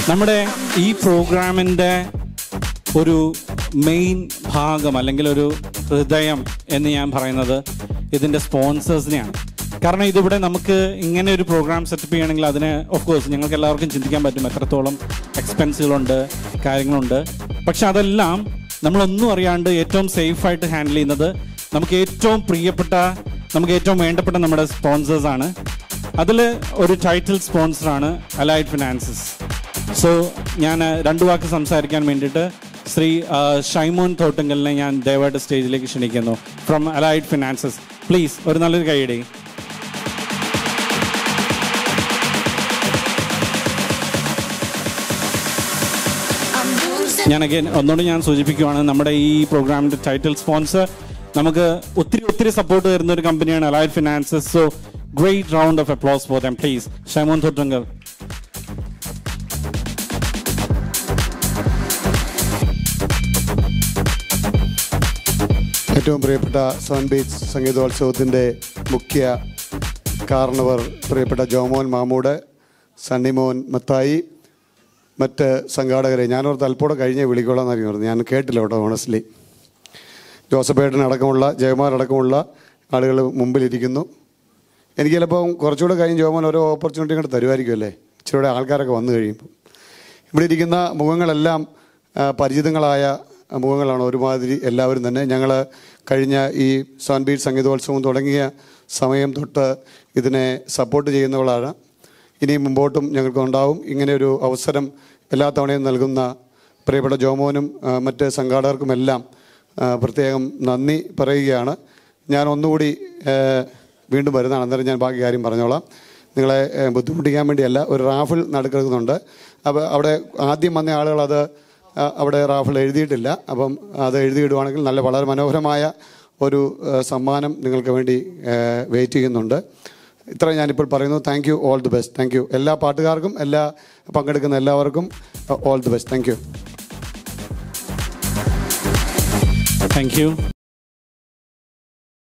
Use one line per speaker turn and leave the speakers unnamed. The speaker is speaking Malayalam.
നമ്മുടെ ഈ പ്രോഗ്രാമിൻ്റെ ഒരു മെയിൻ ഭാഗം അല്ലെങ്കിൽ ഒരു ഹൃദയം എന്ന് ഞാൻ പറയുന്നത് ഇതിൻ്റെ സ്പോൺസേഴ്സിനെയാണ് കാരണം ഇതിവിടെ നമുക്ക് ഇങ്ങനെ ഒരു പ്രോഗ്രാം സെറ്റപ്പ് ചെയ്യണമെങ്കിൽ അതിന് ഓഫ് കോഴ്സ് ഞങ്ങൾക്ക് എല്ലാവർക്കും ചിന്തിക്കാൻ പറ്റും എത്രത്തോളം എക്സ്പെൻസുകളുണ്ട് കാര്യങ്ങളുണ്ട് പക്ഷെ അതെല്ലാം നമ്മളൊന്നും അറിയാണ്ട് ഏറ്റവും സേഫായിട്ട് ഹാൻഡിൽ ചെയ്യുന്നത് നമുക്ക് ഏറ്റവും പ്രിയപ്പെട്ട നമുക്ക് ഏറ്റവും വേണ്ടപ്പെട്ട നമ്മുടെ സ്പോൺസേഴ്സാണ് അതിൽ ഒരു ടൈറ്റിൽ സ്പോൺസറാണ് അലൈഡ് ഫിനാൻസസ് സോ ഞാൻ അഹ്, രണ്ടു വാക്ക് സംസാരിക്കാൻ വേണ്ടിയിട്ട് ശ്രീ അഹ്, ഷൈമോൻ തോട്ടുങ്കലിനെ ഞാൻ ദയവായിട്ട് സ്റ്റേജിലേക്ക് ക്ഷണിക്കുന്നു ഫ്രം അലൈഡ് ഫിനാൻസസ് പ്ലീസ് ഒരു നല്ലൊരു കൈയടി ഞാൻ അഗൈൻ ഒന്നുകൂടി ഞാൻ സൂചിപ്പിക്കുവാണ് നമ്മുടെ ഈ പ്രോഗ്രാമിന്റെ ടൈറ്റിൽ സ്പോൺസർ നമുക്ക് ഒത്തിരി ഒത്തിരി സപ്പോർട്ട് തരുന്ന ഒരു കമ്പനിയാണ് Allied Finances so great round of applause for them please Shymon Thottungal
ഏറ്റവും പ്രിയപ്പെട്ട സൺ ബീച്ച് സംഗീതോത്സവത്തിൻ്റെ മുഖ്യ കാരണവർ പ്രിയപ്പെട്ട ജോമോൻ മാമൂട് സണ്ണിമോൻ മത്തായി മറ്റ് സംഘാടകരെ ഞാനോർത്ത് അല്പോടെ കഴിഞ്ഞേ വിളിക്കോളാം എന്നറിഞ്ഞു പറഞ്ഞു ഞാൻ കേട്ടില്ല കേട്ടോ ഓണസ്റ്റ്ലി ജോസഫേട്ടൻ അടക്കമുള്ള ജയമാർ അടക്കമുള്ള ആളുകൾ മുമ്പിലിരിക്കുന്നു എനിക്ക് ചിലപ്പോൾ കുറച്ചുകൂടെ കഴിഞ്ഞ് ജോമോൻ ഓരോ ഓപ്പർച്യൂണിറ്റി കൂടെ തരുമായിരിക്കും അല്ലേ ഇച്ചിരി ആൾക്കാരൊക്കെ വന്നു കഴിയുമ്പോൾ ഇവിടെ ഇരിക്കുന്ന മുഖങ്ങളെല്ലാം ആ, പരിചിതങ്ങളായ മുഖങ്ങളാണ് ഒരുമാതിരി എല്ലാവരും തന്നെ ഞങ്ങൾ കഴിഞ്ഞ ഈ സോൻബീറ്റ് സംഗീതോത്സവം തുടങ്ങിയ സമയം തൊട്ട് ഇതിനെ സപ്പോർട്ട് ചെയ്യുന്നവളാണ് ഇനി മുമ്പോട്ടും ഞങ്ങൾക്ക് ഉണ്ടാവും ഇങ്ങനെ ഒരു അവസരം എല്ലാ തവണയും നൽകുന്ന പ്രിയപ്പെട്ട ജോമോനും ആ, മറ്റ് സംഘാടകർക്കുമെല്ലാം ആ, പ്രത്യേകം നന്ദി പറയുകയാണ് ഞാൻ ഒന്നുകൂടി ആ, വീണ്ടും വരുന്നതാണ് അന്നേരം ഞാൻ ബാക്കി കാര്യം പറഞ്ഞോളാം നിങ്ങളെ ഏ, ബുദ്ധിമുട്ടിക്കാൻ വേണ്ടിയല്ല ഒരു റാഫിൾ നടക്കുന്നത് അപ്പോൾ അവിടെ ആദ്യം വന്ന ആളുകൾ അത് ആ, അവിടെ റാഫിൾ എഴുതിയിട്ടില്ല അപ്പം അത് എഴുതിയിടുവാണെങ്കിൽ നല്ല വളരെ മനോഹരമായ ഒരു ഏ, സമ്മാനം നിങ്ങൾക്ക് വേണ്ടി വെയിറ്റ് ചെയ്യുന്നുണ്ട് ഇത്ര ഞാനിപ്പോൾ പറയുന്നു thank you all the best thank you എല്ലാ പാട്ടുകാർക്കും എല്ലാ പങ്കെടുക്കുന്ന എല്ലാവർക്കും all the best thank you
thank U